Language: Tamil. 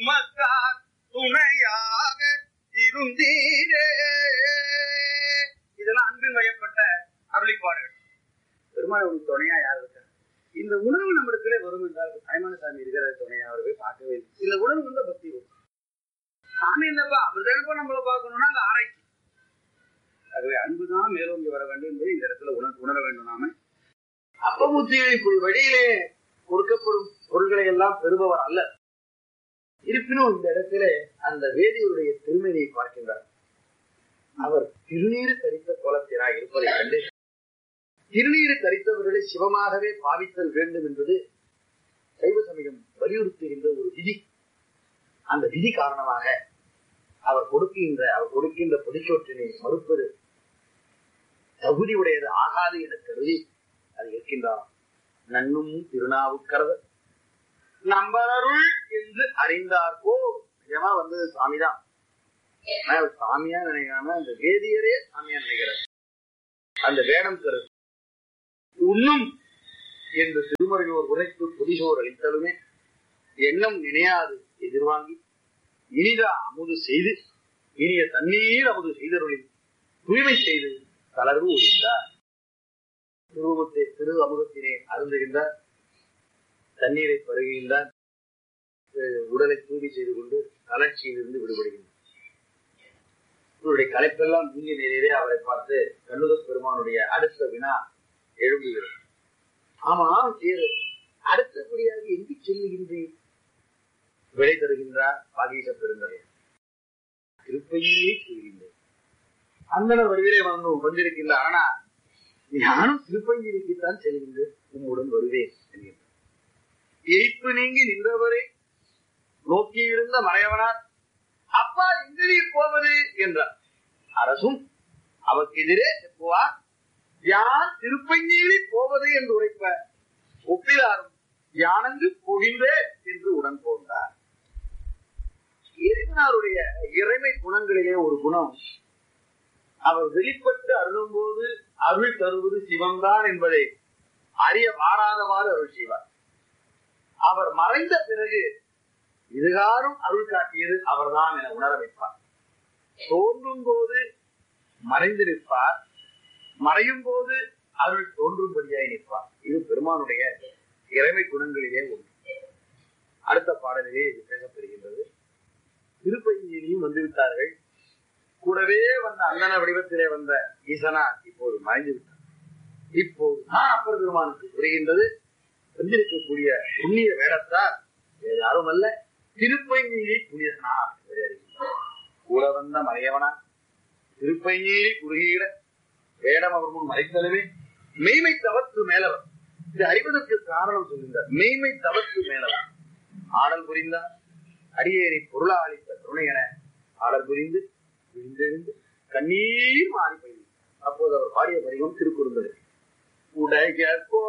உமக்கார் துணையாக இருந்தீரே இதெல்லாம் அன்பில் வயப்பட்ட அருளிப்பாடுகள் பெருமாள் ஒரு துணையா யார் இருக்கா இந்த உணர்வு நம்மிடத்திலே வரும் என்றால் தாய்மான சாமி இருக்கிற துணையா அவர் போய் பார்க்கவே இல்லை இந்த உணர்வு வந்து பக்தி வரும் சாமி என்னப்பா அவர் தானப்பா நம்மள பார்க்கணும்னா அந்த ஆராய்ச்சி ஆகவே அன்புதான் மேலோங்கி வர வேண்டும் என்பதை இந்த இடத்துல உணர உணர வேண்டும் நாம அப்பபுத்தியை இப்படி வழியிலே கொடுக்கப்படும் பொருள்களை எல்லாம் பெறுபவர் அல்ல இருப்பினும் இந்த இடத்திலே அந்த வேதியருடைய திருமணியை பார்க்கின்றார் அவர் திருநீர் தரித்த கோலத்திராய் இருப்பதை கண்டு திருநீர் தரித்தவர்களை சிவமாகவே பாவித்தல் வேண்டும் என்பது சைவ சமயம் வலியுறுத்துகின்ற ஒரு விதி அந்த விதி காரணமாக அவர் கொடுக்கின்ற அவர் கொடுக்கின்ற பொடிச்சோற்றினை மறுப்பது தகுதி உடையது ஆகாது என கருதி அது இருக்கின்றார் நன்னும் திருநாவுக்கரவர் நம்பரருள் என்று அறிந்தார்கோ நிஜமா வந்து சாமிதான் ஆனா அவர் சாமியா நினைக்காம அந்த வேதியரே சாமியா நினைக்கிறார் அந்த வேடம் கருது உண்ணும் என்று திருமறையோர் உரைத்து புதிசோர் அளித்தலுமே எண்ணம் நினையாது எதிர்வாங்கி இனிதா அமுது செய்து இனிய தண்ணீர் அமுது செய்தருளில் தூய்மை செய்து தளர்வு ஒழிந்தார் திருவத்தை திரு அமுதத்தினை அருந்துகின்றார் தண்ணீரை பருகுகின்றார் அஹ் உடலை தூய்மை செய்து கொண்டு கலர்ச்சியிலிருந்து விடுபடுகின்றார் இவருடைய கலைப்பெல்லாம் நீங்க நேரே அவரை பார்த்து கண்ணுத பெருமானுடைய அடுத்த வினா எழும்புகிறது ஆமா சேரு அடுத்தபடியாக எங்கு செல்லுகின்றேன் விடை தருகின்றார் பாகீச பெருந்தரை திருப்பையே செய்கின்றேன் அந்தனர் வடிவிலே வந்து வந்திருக்கின்றார் ஆனா நானும் திருப்பஞ்சிரிக்குத்தான் செல்கின்றேன் உம்முடன் வருவேன் என்கின்றார் எரிப்பு நீங்கி நின்றவரை நோக்கியிருந்த மறையவனார் அப்பா எங்க நீர் போவது என்றார் அரசும் அவருக்கு எதிரே செப்புவார் யான் திருப்பஞ்சீரி போவது என்று உரைப்ப ஒப்பிலாரும் யானங்கு போகின்றேன் என்று உடன் போந்தார் இறைவனாருடைய இறைமை குணங்களிலே ஒரு குணம் அவர் வெளிப்பட்டு அருளும் போது அருள் தருவது சிவம்தான் என்பதை அறிய வாராதவாறு அருள் செய்வார் அவர் மறைந்த பிறகு இதுகாரும் அருள் காட்டியது அவர்தான் என உணர வைப்பார் தோன்றும் போது மறைந்து நிற்பார் மறையும் போது அருள் தோன்றும்படியாய் நிற்பார் இது பெருமானுடைய இறைமை குணங்களிலே ஒன்று அடுத்த பாடலிலே இது பேசப்படுகின்றது திருப்பஞ்சியிலையும் வந்துவிட்டார்கள் கூடவே வந்த அண்ணன வடிவத்திலே வந்த ஈசனா இப்போது மறைந்து விட்டார் இப்போது நான் அப்பர் பெருமானுக்கு புரிகின்றது வந்திருக்கக்கூடிய புண்ணிய வேடத்தார் வேறு யாரும் அல்ல திருப்பஞ்சீரி புனிதனார் என்று அறிகின்றார். கூட வந்த மறையவனா திருப்பஞ்சீரி குறுகிட வேடம் அவர் முன் மறைத்தலுமே மெய்மை தவத்து மேலவர் இது அறிவதற்கு காரணம் சொல்கின்றார் மெய்மை தவத்து மேலவர் ஆடல் புரிந்தார் அடியேறி பொருளா அளித்த கருணை என ஆடல் புரிந்து விழுந்தெழுந்து கண்ணீர் மாறி போய் அப்போது அவர் பாடிய வடிவம் திருக்குறுந்தது உடைய